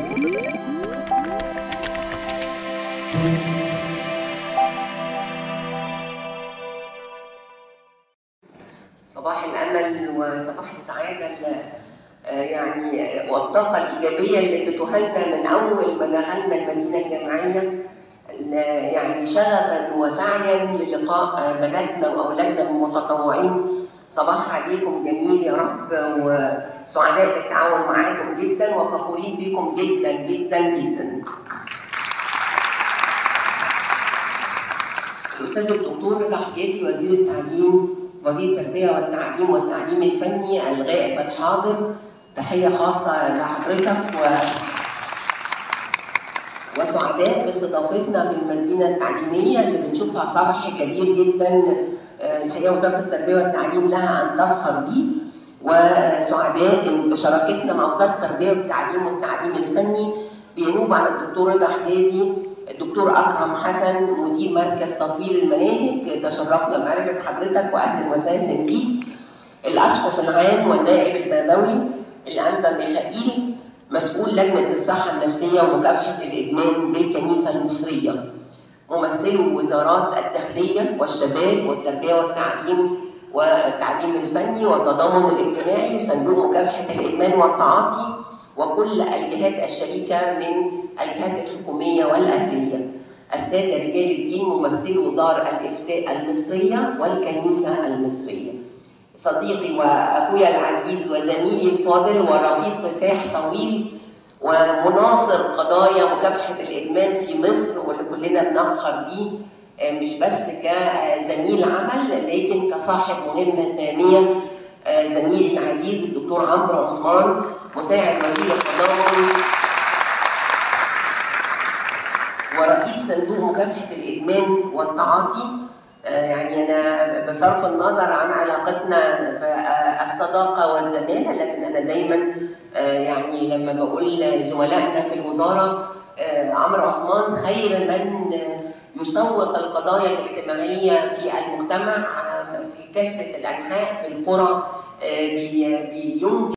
صباح الامل وصباح السعاده ال- آه يعني والطاقه الايجابيه اللي اديتوها لنا من اول ما دخلنا المدينه الجامعيه ال- يعني شغفا وسعيا للقاء آه، بناتنا واولادنا المتطوعين صباح عليكم جميل يا رب وسعداء بالتعاون معاكم جدا وفخورين بكم جدا جدا جدا. الاستاذ الدكتور رضا حجازي وزير التعليم وزير التربيه والتعليم والتعليم الفني الغائب الحاضر تحيه خاصه لحضرتك و وسعداء باستضافتنا في المدينه التعليميه اللي بنشوفها صرح كبير جدا آه، الحقيقه وزاره التربيه والتعليم لها ان تفخر به وسعداء بشراكتنا مع وزاره التربيه والتعليم والتعليم الفني بينوب عن الدكتور رضا حجازي الدكتور اكرم حسن مدير مركز تطوير المناهج تشرفنا بمعرفه حضرتك واهلا وسهلا بيك الاسقف العام والنائب البابوي الانبا ميخائيل مسؤول لجنه الصحه النفسيه ومكافحه الادمان بالكنيسه المصريه ممثلو وزارات الداخليه والشباب والتربيه والتعليم والتعليم الفني والتضامن الاجتماعي وصندوق مكافحه الادمان والتعاطي وكل الجهات الشريكه من الجهات الحكوميه والاهليه الساده رجال الدين ممثلو دار الافتاء المصريه والكنيسه المصريه صديقي واخويا العزيز وزميلي الفاضل ورفيق كفاح طويل ومناصر قضايا مكافحه الادمان في مصر واللي كلنا بنفخر بيه آه، مش بس كزميل عمل لكن كصاحب مهمه ساميه آه، زميلي العزيز الدكتور عمرو عثمان مساعد وزير التضامن ورئيس صندوق مكافحه الادمان والتعاطي آه، يعني انا بصرف النظر عن علاقتنا في آه، الصداقه والزماله لكن انا دايما آه، يعني لما بقول زملائنا في الوزاره آه، عمرو عثمان خير من آه، يسوق القضايا الاجتماعيه في المجتمع آه، في كافه الانحاء في القرى آه، بي- بينجز